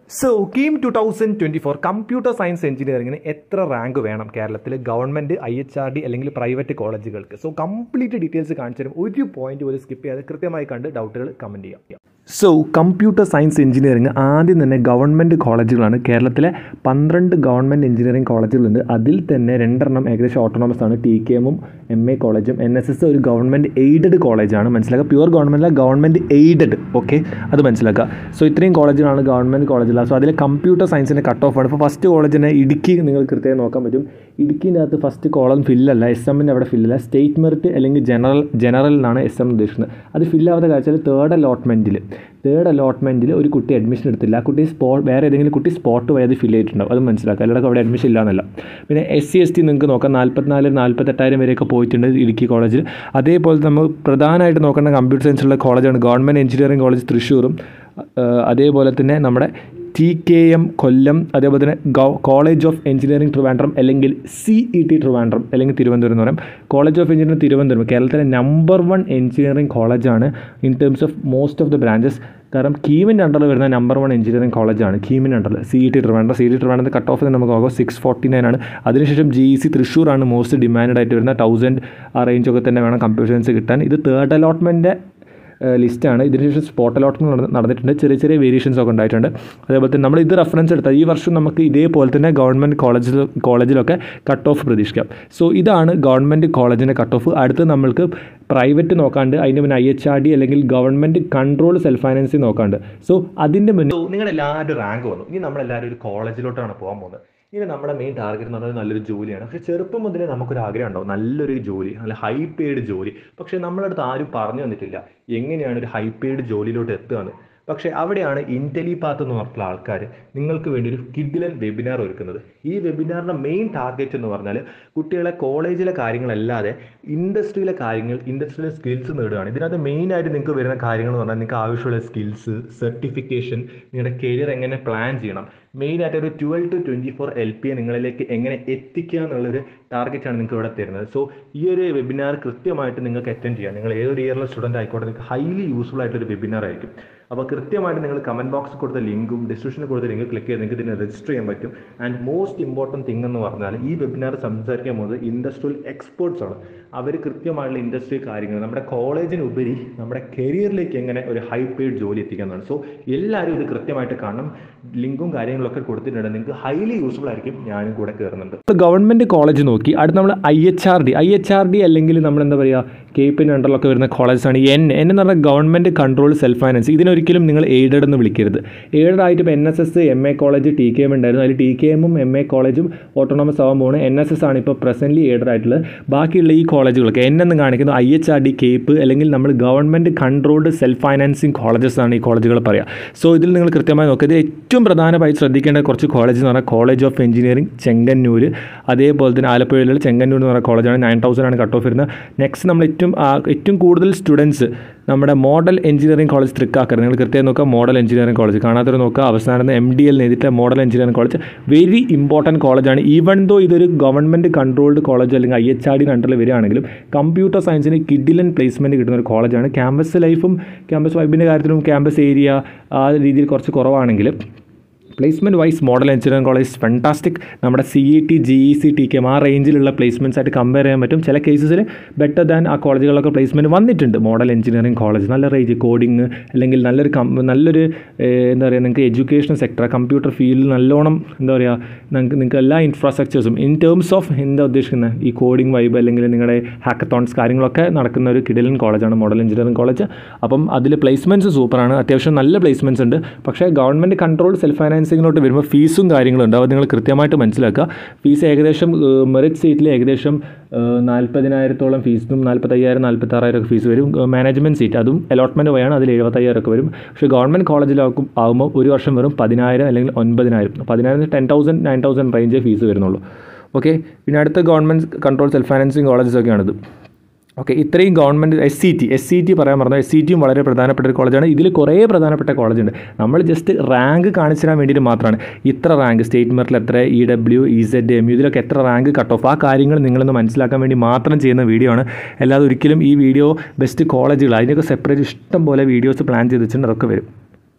so KEAM two thousand twenty four computer science എഞ്ചിനീയറിംഗിന് എത്ര rank വേണം കേരളത്തിൽ government I H R D അല്ലെങ്കിൽ പ്രൈവറ്റ് കോളേജുകൾക്ക് സോ കംപ്ലീറ്റ് ഡീറ്റെയിൽസ് കാണിച്ചു തരും ഒരു പോയിന്റ് പോലും സ്കിപ്പ് ചെയ്യാതെ കൃത്യമായി കണ്ട് ഡൗട്ടുകൾ കമൻറ്റ് ചെയ്യാം സോ കമ്പ്യൂട്ടർ സയൻസ് എഞ്ചിനീയറിംഗ് ആദ്യം തന്നെ ഗവൺമെൻറ് കോളേജുകളാണ് കേരളത്തിലെ പന്ത്രണ്ട് ഗവൺമെൻറ് എഞ്ചിനീയറിംഗ് കോളേജുകളുണ്ട് അതിൽ തന്നെ രണ്ടെണ്ണം ഏകദേശം ഓട്ടോണമസ് ആണ് ടി കെ എമ്മും എം എ കോളേജും എൻ എസ് എസ് ഒരു ഗവൺമെൻറ് എയ്ഡഡ് കോളേജാണ് മനസ്സിലാക്കുക പ്യുവർ ഗവൺമെൻറ് അല്ല ഗവൺമെൻറ് എയ്ഡഡ് ഓക്കെ അത് മനസ്സിലാക്കുക സോ ഇത്രയും കോളേജുകളാണ് ഗവൺമെൻറ് കോളേജിലാണ് സോ അതിൽ കമ്പ്യൂട്ടർ സയൻസിൻ്റെ കട്ട് ഓഫ് ആണ് ഇപ്പോൾ ഫസ്റ്റ് കോളേജിനെ ഇടുക്കി നിങ്ങൾ കൃത്യമായി നോക്കാൻ പറ്റും ഇടുക്കിൻ്റെ അകത്ത് ഫസ്റ്റ് കോളം ഫില്ലല്ല എസ് എമ്മിൻ്റെ അവിടെ ഫില്ലല്ല സ്റ്റേറ്റ് മെറിറ്റ് അല്ലെങ്കിൽ ജനറൽ ജനറൽ എന്നാണ് എസ് എം ഉദ്ദേശിക്കുന്നത് അത് ഫില്ലാവാത്ത കാഴ്ചയിൽ തേർഡ് അലോട്ട്മെൻറ്റിൽ തേർഡ് അലോട്ട്മെൻറ്റിൽ ഒരു കുട്ടി അഡ്മിഷൻ എടുത്തില്ല ആ കുട്ടി സ്പോ വേറെ ഏതെങ്കിലും കുട്ടി സ്പോട്ട് പോയി അത് ഫില്ല് ചെയ്തിട്ടുണ്ടാവും അത് മനസ്സിലാക്കുക എല്ലാവർക്കും അവിടെ അഡ്മിഷൻ ഇല്ല എന്നല്ല പിന്നെ എസ് സി എസ് ടി നിങ്ങൾക്ക് നോക്കാം നാൽപ്പത്തിനാല് നാൽപ്പത്തെട്ടായിരം വരെയൊക്കെ പോയിട്ടുണ്ട് ഇടുക്കി കോളേജിൽ അതേപോലെ നമ്മൾ പ്രധാനമായിട്ട് നോക്കേണ്ട കമ്പ്യൂട്ടർ സയൻസുള്ള കോളേജാണ് ഗവൺമെൻറ് എഞ്ചിനീയറിംഗ് കോളേജ് തൃശ്ശൂറും അതേപോലെ തന്നെ നമ്മുടെ ടി കെ എം കൊല്ലം അതേപോലെ തന്നെ കോളേജ് ഓഫ് എഞ്ചിനീയറിംഗ് ട്രിവാൻഡ്രം അല്ലെങ്കിൽ സി ഇ ടി ട്രിവാൻഡ്രം അല്ലെങ്കിൽ തിരുവനന്തപുരം എന്ന് പറയും കോളേജ് ഓഫ് എഞ്ചിനീയറിംഗ് തിരുവനന്തപുരം കേരളത്തിലെ നമ്പർ വൺ എഞ്ചിനീയറിംഗ് കോളേജാണ് in terms of most of the branches കാരണം കീമിൻ്റെ അണ്ടറിൽ വരുന്ന നമ്പർ വൺ എഞ്ചിനീയറിംഗ് കോളേജാണ് കീമിൻ്റെ അണ്ടറിൽ C E T Trivandrum C E T ട്രിവാൻഡ്രത്തെ കട്ട് ഓഫ് നമുക്ക് നോക്കാം സിക്സ് ഫോർട്ടി നയൻ ആണ് അതിനുശേഷം ജി ഇ സി തൃശ്ശൂരാണ് മോസ്റ്റ് ഡിമാൻഡ് ആയിട്ട് വരുന്ന തൗസൻഡ് ആ റേഞ്ചൊക്കെ തന്നെ വേണം കമ്പ്യൂട്ടർ സയൻസ് കിട്ടാൻ ഇത് തേർഡ് അലോട്ട്മെൻറ്റ് ലിസ്റ്റാണ് ഇതിനുശേഷം സ്പോട്ട് അലോട്ട്മെൻറ്റ് നടന്നിട്ടുണ്ട് ചെറിയ ചെറിയ വേരിയേഷൻസ് ഒക്കെ ഉണ്ടായിട്ടുണ്ട് അതേപോലെ തന്നെ നമ്മൾ ഇത് റെഫറൻസ് എടുത്താൽ ഈ വർഷം നമുക്ക് ഇതേപോലെ തന്നെ ഗവൺമെൻറ് കോളേജിൽ കോളേജിലൊക്കെ കട്ട് ഓഫ് പ്രതീക്ഷിക്കാം സോ ഇതാണ് ഗവൺമെൻറ് കോളേജിൻ്റെ കട്ട് ഓഫ് അടുത്ത് നമ്മൾക്ക് പ്രൈവറ്റ് നോക്കാണ്ട് അതിൻ്റെ മുന്നേ ഐ എച്ച് ആർ ഡി അല്ലെങ്കിൽ ഗവൺമെൻറ് കൺട്രോൾ സെൽഫ് ഫൈനാൻസിങ് നോക്കാണ്ട് സോ അതിൻ്റെ മുന്നേ നിങ്ങളുടെ എല്ലാവരും റാങ്ക് വന്നു ഇനി നമ്മളെല്ലാവരും ഒരു കോളേജിലോട്ടാണ് പോകാൻ പോകുന്നത് ഇനി നമ്മുടെ മെയിൻ ടാർഗറ്റ് എന്ന് പറഞ്ഞാൽ നല്ലൊരു ജോലിയാണ് പക്ഷേ ചെറുപ്പം മുതലേ നമുക്കൊരു ആഗ്രഹം ഉണ്ടാവും നല്ലൊരു ജോലി നല്ല ഹൈ പെയ്ഡ് ജോലി പക്ഷേ നമ്മളെ അടുത്ത് ആരും പറഞ്ഞു തന്നിട്ടില്ല എങ്ങനെയാണ് ഒരു ഹൈ പെയ്ഡ് ജോലിയിലോട്ട് എത്തുകയെന്ന് പക്ഷേ അവിടെയാണ് ഇൻ്റലി പാത്ത് എന്ന് പറഞ്ഞിട്ടുള്ള ആൾക്കാർ നിങ്ങൾക്ക് വേണ്ടി ഒരു കിഡിലൻ വെബിനാർ ഒരുക്കുന്നത് ഈ വെബിനാറിൻ്റെ മെയിൻ ടാർഗറ്റ് എന്ന് പറഞ്ഞാൽ കുട്ടികളെ കോളേജിലെ കാര്യങ്ങളല്ലാതെ ഇൻഡസ്ട്രിയിലെ കാര്യങ്ങൾ ഇൻഡസ്ട്രിയിലെ സ്കിൽസ് നേടുകയാണ് ഇതിനകത്ത് മെയിനായിട്ട് നിങ്ങൾക്ക് വരുന്ന കാര്യങ്ങൾ എന്ന് പറഞ്ഞാൽ നിങ്ങൾക്ക് ആവശ്യമുള്ള സ്കിൽസ് സർട്ടിഫിക്കേഷൻ നിങ്ങളുടെ കരിയർ എങ്ങനെ പ്ലാൻ ചെയ്യണം മെയിനായിട്ട് ഒരു twelve to twenty four L P A നിങ്ങളിലേക്ക് എങ്ങനെ എത്തിക്കുക എന്നുള്ളൊരു ടാർഗറ്റാണ് നിങ്ങൾക്ക് ഇവിടെ തരുന്നത് സോ ഈ ഒരു വെബിനാർ കൃത്യമായിട്ട് നിങ്ങൾക്ക് അറ്റൻഡ് ചെയ്യാം നിങ്ങൾ ഏതൊരു ഇയറിലെ സ്റ്റുഡൻ്റ് ആയിക്കോട്ടെ നിങ്ങൾക്ക് ഹൈലി യൂസ്ഫുൾ ആയിട്ടൊരു വെബിനാർ ആയിരിക്കും അപ്പോൾ കൃത്യമായിട്ട് നിങ്ങൾ കമൻറ്റ് ബോക്സിൽ കൊടുത്ത ലിങ്കും ഡിസ്ക്രിപ്ഷനിൽ കൊടുത്ത ലിങ്ക് ക്ലിക്ക് ചെയ്ത് നിങ്ങൾക്ക് ഇതിനെ രജിസ്റ്റർ ചെയ്യാൻ പറ്റും ആൻഡ് മോസ്റ്റ് ഇമ്പോർട്ടൻറ്റ് തിങ് എന്ന് പറഞ്ഞാൽ ഈ വെബിനാർ സംസാരിക്കാൻ പോകുന്നത് ഇൻഡസ്ട്രിയൽ എക്സ്പേർട്സ് ആണ് അവർ കൃത്യമായിട്ടുള്ള ഇൻഡസ്ട്രി കാര്യങ്ങൾ നമ്മുടെ കോളേജിനുപരി നമ്മുടെ കരിയറിലേക്ക് എങ്ങനെ ഒരു ഹൈ പെയ്ഡ് ജോലി എത്തിക്കാന്നാണ് സോ എല്ലാവരും ഇത് കൃത്യമായിട്ട് കാണണം ലിങ്കും കാര്യങ്ങളൊക്കെ കൊടുത്തിട്ടുണ്ട് നിങ്ങൾക്ക് ഹൈലി യൂസ്ഫുൾ ആയിരിക്കും ഞാനും കൂടെ കയറുന്നുണ്ട് ഇപ്പോൾ ഗവൺമെൻറ് കോളേജ് നോക്കി അടുത്ത് നമ്മൾ I H R D I H R D അല്ലെങ്കിൽ നമ്മൾ എന്താ പറയുക കെ പിൻ അണ്ടറിലൊക്കെ വരുന്ന കോളേജാണ് എൻ എൻ എന്ന് പറഞ്ഞാൽ ഗവൺമെൻറ് കൺട്രോൾ സെൽഫ് ഫൈനാൻസ് ഇതിനൊരിക്കലും നിങ്ങൾ എയ്ഡഡ് എന്ന് വിളിക്കരുത് എയ്ഡഡ് ആയിട്ട് ഇപ്പോൾ N S S M A college T K M ഉണ്ടായിരുന്നു അതിൽ ടി കെ എമ്മും എം എ കോളേജും ഓട്ടോണമസ് ആവാൻ പോകുന്നത് എൻ എസ് എസ് ആണ് ഇപ്പോൾ പ്രസൻ്റ്ലി എയ്ഡഡ് ആയിട്ടുള്ളത് ബാക്കിയുള്ള ഈ കോളേജുകൾക്ക് എൻ എന്ന് കാണിക്കുന്നത് I H R D CAPE അല്ലെങ്കിൽ നമ്മൾ government controlled self financing colleges ആണ് ഈ കോളേജുകൾ പറയുക സോ ഇതിൽ നിങ്ങൾ കൃത്യമായി നോക്കുക ഇതിൽ ഏറ്റവും പ്രധാനമായി ശ്രദ്ധിക്കേണ്ട കുറച്ച് കോളേജ് എന്ന് പറഞ്ഞാൽ കോളേജ് ഓഫ് എഞ്ചിനീയറിംഗ് ചെങ്ങന്നൂർ അതേപോലെ തന്നെ ആലപ്പുഴയിലുള്ള ചെങ്ങന്നൂർ എന്ന് പറയുന്ന കോളേജാണ് നയൻ തൗസൻഡ് ആണ് കട്ട് ഓഫ് വരുന്നത് നെക്സ്റ്റ് നമ്മൾ ഏറ്റവും ഏറ്റവും കൂടുതൽ സ്റ്റുഡൻസ് നമ്മുടെ മോഡൽ എഞ്ചിനീയറിംഗ് കോളേജ് തൃക്കാക്കര നിങ്ങൾ കൃത്യമായി നോക്കുക മോഡൽ എഞ്ചിനീയറിംഗ് കോളേജ് കാണാത്തൊരു നോക്കുക അവസാനം എം ഡി എൽ എഴുതിയിട്ട് model engineering college very important കോളേജാണ് ഈവൺ ദോ ഇതൊരു ഗവൺമെൻറ് കൺട്രോൾഡ് കോളേജ് അല്ലെങ്കിൽ ഐ എച്ച് ആർ ഡി അണ്ടറിൽ വരികയാണെങ്കിലും കമ്പ്യൂട്ടർ സയൻസിന് കിഡിലൻ പ്ലേസ്മെൻറ്റ് കിട്ടുന്ന ഒരു കോളേജാണ് ക്യാമ്പസ് ലൈഫും ക്യാമ്പസ് വൈബിൻ്റെ കാര്യത്തിലും ക്യാമ്പസ് ഏരിയ ആ രീതിയിൽ കുറച്ച് കുറവാണെങ്കിലും placement wise model engineering college fantastic നമ്മുടെ C E T G E C T K ആ റേഞ്ചിലുള്ള പ്ലേസ്മെൻറ്റ്സ് ആയിട്ട് കമ്പയർ ചെയ്യാൻ പറ്റും ചില കേസസിൽ ബെറ്റർ ദാൻ ആ കോളേജുകളൊക്കെ പ്ലേസ്മെൻറ്റ് വന്നിട്ടുണ്ട് മോഡൽ എഞ്ചിനീയറിംഗ് കോളേജ് നല്ല റേഞ്ച് കോഡിങ് അല്ലെങ്കിൽ നല്ലൊരു കം നല്ലൊരു എന്താ പറയുക നിങ്ങൾക്ക് എഡ്യൂക്കേഷൻ സെക്ടർ കമ്പ്യൂട്ടർ ഫീൽഡിൽ നല്ലോണം എന്താ പറയുക നിങ്ങൾക്ക് നിങ്ങൾക്ക് എല്ലാ ഇൻഫ്രാസ്ട്രക്ചേഴ്സും ഇൻ ടേംസ് ഓഫ് എന്താ ഉദ്ദേശിക്കുന്നത് ഈ കോഡിംഗ് വൈബ് അല്ലെങ്കിൽ നിങ്ങളുടെ ഹാക്കത്തോൺസ് കാര്യങ്ങളൊക്കെ നടക്കുന്ന ഒരു കിഡിലൻ കോളേജാണ് മോഡൽ എഞ്ചിനീയറിംഗ് കോളേജ് അപ്പം അതിൽ പ്ലേസ്മെൻറ്റ്സ് സൂപ്പറാണ് അത്യാവശ്യം നല്ല പ്ലേസ്മെൻറ്റ്സ് ഉണ്ട് പക്ഷേ ഗവൺമെൻറ് കൺട്രോൾ സെൽഫ് ഫൈനാൻസ് ഫൈനാൻസിങ്ങിലോട്ട് വരുമ്പോൾ ഫീസും കാര്യങ്ങളും ഉണ്ട് അത് നിങ്ങൾ കൃത്യമായിട്ട് മനസ്സിലാക്കുക ഫീസ് ഏകദേശം മെറിറ്റ് സീറ്റിൽ ഏകദേശം നാൽപ്പതിനായിരത്തോളം ഫീസും നാൽപ്പത്തയ്യായിരം നാൽപ്പത്താറായിരം ഒക്കെ ഫീസ് വരും മാനേജ്മെൻറ്റ് സീറ്റ് അതും അലോട്ട്മെൻറ്റ് വഴിയാണ് അതിൽ എഴുപത്തയ്യായിരം ഒക്കെ വരും പക്ഷേ ഗവൺമെൻറ് കോളേജിലാക്കും ആകുമ്പോൾ ഒരു വർഷം വെറും പതിനായിരം അല്ലെങ്കിൽ ഒൻപതിനായിരം പതിനായിരം ടെൻ തൗസൻഡ് നയൻ തൗസൻഡ് റേഞ്ചേ ഫീസ് വരുന്നുള്ളൂ ഓക്കെ പിന്നെ അടുത്ത government control self financing colleges ഒക്കെയാണിത് ഓക്കെ ഇത്രയും government S C T S C T പറയാൻ പറഞ്ഞു എസ് സി ടിയും വളരെ പ്രധാനപ്പെട്ട ഒരു കോളേജാണ് ഇതിൽ കുറേ പ്രധാനപ്പെട്ട കോളേജ് ഉണ്ട് നമ്മൾ ജസ്റ്റ് റാങ്ക് കാണിച്ചു തരാൻ വേണ്ടിയിട്ട് മാത്രമാണ് ഇത്ര റാങ്ക് സ്റ്റേറ്റ് മെറിറ്റിൽ എത്ര E W E Z M U ഇതിലൊക്കെ എത്ര റാങ്ക് കട്ട് ഓഫ് ആ കാര്യങ്ങൾ നിങ്ങളൊന്ന് മനസ്സിലാക്കാൻ വേണ്ടി മാത്രം ചെയ്യുന്ന വീഡിയോ ആണ് അല്ലാതെ ഒരിക്കലും ഈ വീഡിയോ ബെസ്റ്റ് കോളേജുകൾ അതിനൊക്കെ സെപ്പറേറ്റ് ഇഷ്ടം പോലെ വീഡിയോസ് പ്ലാൻ ചെയ്ത് വെച്ചിട്ടുണ്ട് അതൊക്കെ വരും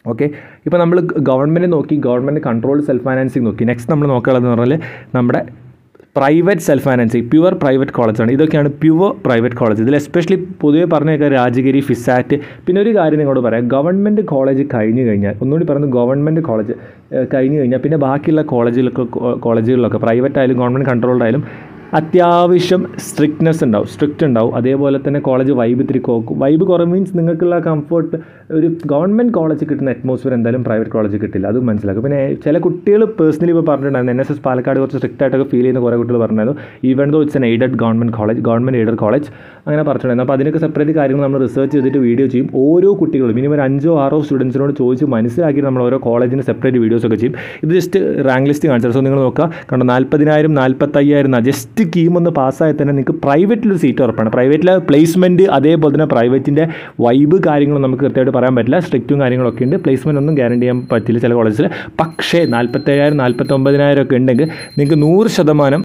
ഓക്കെ ഇപ്പോൾ നമ്മൾ ഗവൺമെൻറ് നോക്കി ഗവൺമെൻറ് കൺട്രോൾ സെൽഫ് ഫൈനാൻസിങ് നോക്കി നെക്സ്റ്റ് നമ്മൾ നോക്കാനുള്ളതെന്ന് പറഞ്ഞാൽ നമ്മുടെ private self financing pure private കോളേജാണ് ഇതൊക്കെയാണ് പ്യുവർ പ്രൈവറ്റ് കോളേജ് ഇതിൽ എസ്പെഷ്യലി പൊതുവെ പറഞ്ഞേക്കാം രാജഗിരി ഫിസാറ്റ് പിന്നെ ഒരു കാര്യം നിങ്ങളോട് പറയാം ഗവൺമെൻറ് കോളേജ് കഴിഞ്ഞ് കഴിഞ്ഞാൽ ഒന്നുകൂടി പറയുന്നത് ഗവൺമെൻറ് കോളേജ് കഴിഞ്ഞ് കഴിഞ്ഞാൽ പിന്നെ ബാക്കിയുള്ള കോളേജിലൊക്കെ കോളേജുകളിലൊക്കെ പ്രൈവറ്റ് ആയാലും ഗവൺമെൻറ് കൺട്രോൾഡ് ആയാലും അത്യാവശ്യം സ്ട്രിക്ട്നെസ് ഉണ്ടാവും സ്ട്രിക്റ്റ് ഉണ്ടാവും അതേപോലെ തന്നെ കോളേജ് വൈബ് ഇത്തിരി കോക്കും വൈബ് കുറവ് മീൻസ് നിങ്ങൾക്കുള്ള കംഫർട്ട് ഒരു ഗവൺമെൻറ് കോളേജ് കിട്ടുന്ന അറ്റ്മോസ്ഫിയർ എന്തായാലും പ്രൈവറ്റ് കോളേജ് കിട്ടില്ല അത് മനസ്സിലാക്കും പിന്നെ ചില കുട്ടികൾ പേഴ്സണലി ഇപ്പോൾ പറഞ്ഞിട്ടുണ്ടായിരുന്നു എൻ എസ് എസ് പാലക്കാട് കുറച്ച് സ്ട്രിക്റ്റ് ആയിട്ടൊക്കെ ഫീൽ ചെയ്യുന്ന കുറേ കുട്ടികൾ പറഞ്ഞായിരുന്നു even though it's N aided government college government aided college അങ്ങനെ പറഞ്ഞിട്ടുണ്ടായിരുന്നു അപ്പോൾ അതിനൊക്കെ സെപ്പറേറ്റ് കാര്യങ്ങൾ നമ്മൾ റിസർച്ച് ചെയ്തിട്ട് വീഡിയോ ചെയ്യും ഓരോ കുട്ടികളും മിനിമം ഒരു അഞ്ചോ ആറോ സ്റ്റുഡൻസിനോട് ചോദിച്ച് മനസ്സിലാക്കിയിട്ട് നമ്മൾ ഓരോ കോളേജിന് സെപ്പറേറ്റ് വീഡിയോസ് ഒക്കെ ചെയ്യും ഇത് ജസ്റ്റ് റാങ്ക് ലിസ്റ്റ് കാണിച്ചത് സോ നിങ്ങൾ നോക്കുക കണ്ടോ നാൽപ്പതിനായിരം നാൽപ്പത്തയ്യായിരം ജസ്റ്റ് കീം ഒന്ന് പാസ്സായി തന്നെ നിങ്ങൾക്ക് പ്രൈവറ്റിലൊരു സീറ്റ് ഉറപ്പാണ് പ്രൈവറ്റിലെ പ്ലേസ്മെൻറ്റ് അതേപോലെ തന്നെ പ്രൈവറ്റിൻ്റെ വൈബ് കാര്യങ്ങളും നമുക്ക് കൃത്യമായിട്ട് പറയാൻ പറ്റില്ല സ്ട്രിക്റ്റും കാര്യങ്ങളൊക്കെ ഉണ്ട് പ്ലേസ്മെൻറ്റ് ഒന്നും ഗ്യാരണ്ടി ചെയ്യാൻ പറ്റില്ല ചില കോളേജിൽ പക്ഷേ നാൽപ്പത്തേഴായിരം നാൽപ്പത്തൊമ്പതിനായിരം ഒക്കെ ഉണ്ടെങ്കിൽ നിങ്ങൾക്ക് നൂറ് ശതമാനം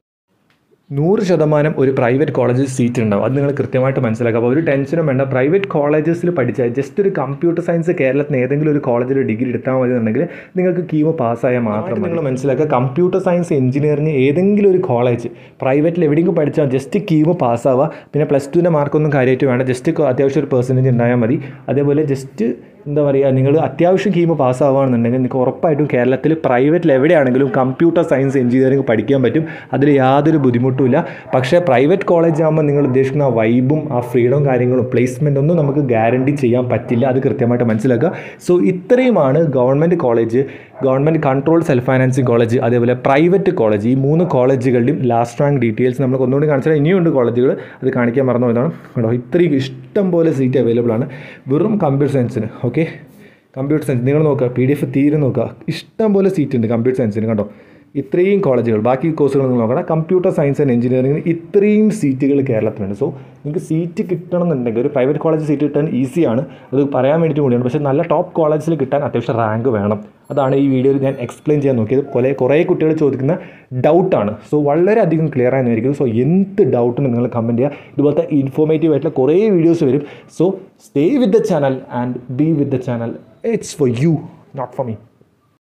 നൂറ് ശതമാനം ഒരു പ്രൈവറ്റ് കോളേജിൽ സീറ്റ് ഉണ്ടാവും അത് നിങ്ങൾ കൃത്യമായിട്ട് മനസ്സിലാക്കുക അപ്പോൾ ഒരു ടെൻഷനും വേണ്ട പ്രൈവറ്റ് കോളേജസിൽ പഠിച്ചാൽ ജസ്റ്റ് ഒരു കമ്പ്യൂട്ടർ സയൻസ് കേരളത്തിൽ ഏതെങ്കിലും ഒരു കോളേജിൽ ഡിഗ്രി എടുത്താൽ മതി എന്നുണ്ടെങ്കിൽ നിങ്ങൾക്ക് കീമോ പാസ്സായാൽ മാത്രം നിങ്ങൾ മനസ്സിലാക്കുക കമ്പ്യൂട്ടർ സയൻസ് എഞ്ചിനീയറിംഗ് ഏതെങ്കിലും ഒരു കോളേജ് പ്രൈവറ്റിൽ എവിടെയെങ്കിലും പഠിച്ചാൽ ജസ്റ്റ് കീമോ പാസ്സാവുക പിന്നെ പ്ലസ് ടുവിൻ്റെ മാർക്കൊന്നും കാര്യമായിട്ട് വേണ്ട ജസ്റ്റ് അത്യാവശ്യം ഒരു പെർസെൻറ്റേജ് ഉണ്ടായാൽ മതി അതേപോലെ ജസ്റ്റ് എന്താ പറയുക നിങ്ങൾ അത്യാവശ്യം കീമോ പാസ്സാവുകയാണെന്നുണ്ടെങ്കിൽ നിങ്ങൾക്ക് ഉറപ്പായിട്ടും കേരളത്തിൽ പ്രൈവറ്റിൽ എവിടെയാണെങ്കിലും കമ്പ്യൂട്ടർ സയൻസ് എഞ്ചിനീയറിംഗ് പഠിക്കാൻ പറ്റും അതിൽ യാതൊരു ബുദ്ധിമുട്ടുമില്ല പക്ഷേ പ്രൈവറ്റ് കോളേജ് ആകുമ്പോൾ നിങ്ങൾ ഉദ്ദേശിക്കുന്ന ആ വൈബും ആ ഫ്രീഡവും കാര്യങ്ങളും പ്ലേസ്മെൻ്റ് ഒന്നും നമുക്ക് ഗ്യാരണ്ടി ചെയ്യാൻ പറ്റില്ല അത് കൃത്യമായിട്ട് മനസ്സിലാക്കുക സോ ഇത്രയുമാണ് government college government control self financing college അതേപോലെ പ്രൈവറ്റ് കോളേജ് ഈ മൂന്ന് കോളേജുകളുടെയും ലാസ്റ്റ് റാങ്ക് ഡീറ്റെയിൽസ് നമുക്ക് ഒന്നുകൂടി കാണിച്ചാൽ ഇനിയുണ്ട് കോളേജുകൾ അത് കാണിക്കാൻ മറന്നു പോയതാണ് കേട്ടോ ഇത്രയും ഇഷ്ടം പോലെ സീറ്റ് അവൈലബിൾ ആണ് വെറും കമ്പ്യൂട്ടർ സയൻസിന് ഓക്കെ കമ്പ്യൂട്ടർ സയൻസ് നിങ്ങൾ നോക്കുക പി ഡി എഫ് തീരെ നോക്കുക ഇഷ്ടം പോലെ സീറ്റ് ഉണ്ട് കമ്പ്യൂട്ടർ സയൻസിന് കണ്ടോ ഇത്രയും കോളേജുകൾ ബാക്കി കോഴ്സുകൾ നിങ്ങൾ നോക്കണം കമ്പ്യൂട്ടർ സയൻസ് ആൻഡ് എഞ്ചിനീയറിംഗിന് ഇത്രയും സീറ്റുകൾ കേരളത്തിലുണ്ട് സോ നിങ്ങൾക്ക് സീറ്റ് കിട്ടണം എന്നുണ്ടെങ്കിൽ ഒരു പ്രൈവറ്റ് കോളേജ് സീറ്റ് കിട്ടാൻ ഈസിയാണ് അത് പറയാൻ വേണ്ടിയിട്ട് കൂടിയാണ് പക്ഷേ നല്ല ടോപ്പ് കോളേജിൽ കിട്ടാൻ അത്യാവശ്യം റാങ്ക് വേണം അതാണ് ഈ വീഡിയോയിൽ ഞാൻ എക്സ്പ്ലെയിൻ ചെയ്യാൻ നോക്കിയത് കുറേ കുറേ കുട്ടികൾ ചോദിക്കുന്ന ഡൗട്ടാണ് സോ വളരെയധികം ക്ലിയർ ആയിരിക്കും സോ എന്ത് ഡൗട്ടും നിങ്ങൾ കമൻറ്റ് ചെയ്യുക ഇതുപോലത്തെ ഇൻഫോർമേറ്റീവ് ആയിട്ടുള്ള കുറേ വീഡിയോസ് വരും so stay with the channel and be with the channel it's for you not for me